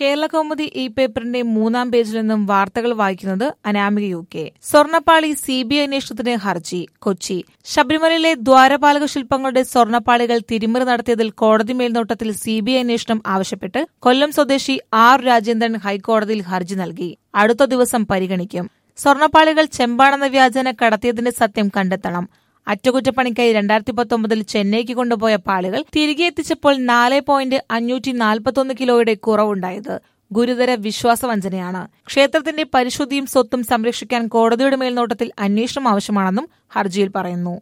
കേരള കൗമുദി ഈ പേപ്പറിന്റെ മൂന്നാം പേജിൽ നിന്നും വാർത്തകൾ വായിക്കുന്നത് അനാമിക യു കെ സ്വർണപ്പാളി സി ബി ഐ അന്വേഷണത്തിന് ഹർജി കൊച്ചി ശബരിമലയിലെ ദ്വാരപാലക ശില്പങ്ങളുടെ സ്വർണപ്പാളികൾ തിരിമറി നടത്തിയതിൽ കോടതി മേൽനോട്ടത്തിൽ സി ബി ഐ അന്വേഷണം ആവശ്യപ്പെട്ട് കൊല്ലം സ്വദേശി ആർ രാജേന്ദ്രൻ ഹൈക്കോടതിയിൽ ഹർജി നൽകി അടുത്ത ദിവസം പരിഗണിക്കും സ്വർണപ്പാളികൾ ചെമ്പാണെന്ന വ്യാജന കടത്തിയതിന്റെ സത്യം കണ്ടെത്തണം അറ്റകുറ്റപ്പണിക്കായി രണ്ടായിരത്തി പത്തൊമ്പതിൽ ചെന്നൈക്ക് കൊണ്ടുപോയ പാളുകൾ തിരികെ എത്തിച്ചപ്പോൾ നാല് പോയിന്റ് അഞ്ഞൂറ്റി നാൽപ്പത്തൊന്ന് കിലോയുടെ കുറവുണ്ടായത് ഗുരുതര വിശ്വാസവഞ്ചനയാണ് ക്ഷേത്രത്തിന്റെ പരിശുദ്ധിയും സ്വത്തും സംരക്ഷിക്കാൻ കോടതിയുടെ മേൽനോട്ടത്തിൽ അന്വേഷണം ആവശ്യമാണെന്നും ഹർജിയിൽ പറയുന്നു